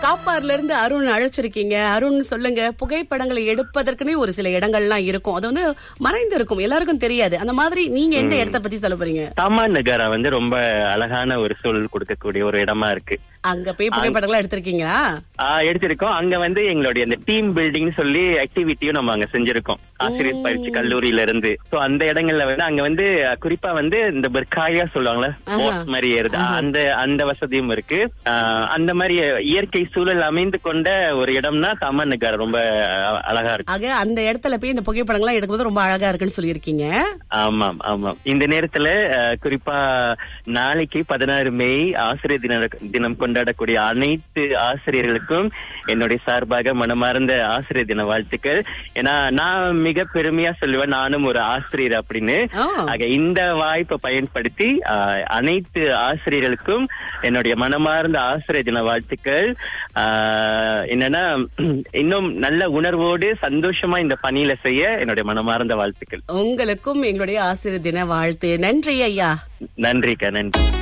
காப்பார்ல இருந்து அருண் அழைச்சிருக்கீங்க அருண் சொல்லுங்க புகைப்படங்களை எடுப்பதற்குனே ஒரு சில இடங்கள்லாம் இருக்கும் அது வந்து மறைந்து இருக்கும் எல்லாருக்கும் தெரியாது அந்த மாதிரி நீங்க எந்த இடத்த பத்தி சொல்ல போறீங்க தாமான் நகரா வந்து ரொம்ப அழகான ஒரு சூழல் கொடுக்கக்கூடிய ஒரு இடமா இருக்கு அங்க போய் புகைப்படங்கள்லாம் எடுத்திருக்கீங்களா ஆஹ் எடுத்திருக்கோம் அங்க வந்து எங்களுடைய அந்த டீம் பில்டிங் சொல்லி ஆக்டிவிட்டியும் நம்ம அங்க செஞ்சிருக்கோம் ஆசிரியர் பயிற்சி கல்லூரியில இருந்து சோ அந்த இடங்கள்ல வந்து அங்க வந்து அஹ், குறிப்பா வந்து இந்த பெர்காயா சொல்லுவாங்கல்ல போட் மாதிரி ஏறுது அந்த அந்த வசதியும் இருக்கு ஆஹ், அந்த மாதிரி இயற்கை சூழல் அமைந்து கொண்ட ஒரு இடம்னா தாமான் நகர் ரொம்ப அஹ், அழகா இருக்கு ஆக அந்த இடத்துல போய் இந்த புகைப்படங்கள்லாம் எடுக்கும்போது ரொம்ப அழகா இருக்குன்னு சொல்லியிருக்கீங்க ஆமாம் ஆமாம் இந்த நேரத்துல அஹ், குறிப்பா நாளைக்கு பதினாறு மே ஆசிரியர் தின தினம் கொண்டாடக்கூடிய அனைத்து ஆசிரியர்களுக்கும் என்னுடைய சார்பாக மனமார்ந்த ஆசிரியர் தின வாழ்த்துக்கள் ஏன்னா நான் மிக பெருமையா சொல்லுவேன் நானும் ஒரு ஆசிரியர் அப்படின்னு ஓ. ஆக இந்த வாய்ப்பை பயன்படுத்தி அஹ், அனைத்து ஆசிரியர்களுக்கும் என்னுடைய மனமார்ந்த ஆசிரியர் தின வாழ்த்துக்கள் அஹ், என்னன்னா இன்னும் நல்ல உணர்வோடு சந்தோஷமா இந்த பணியில செய்ய என்னுடைய மனமார்ந்த வாழ்த்துக்கள் உங்களுக்கும் எங்களுடைய ஆசிரியர் தின வாழ்த்து நன்றி ஐயா நன்றிக்கா நன்றி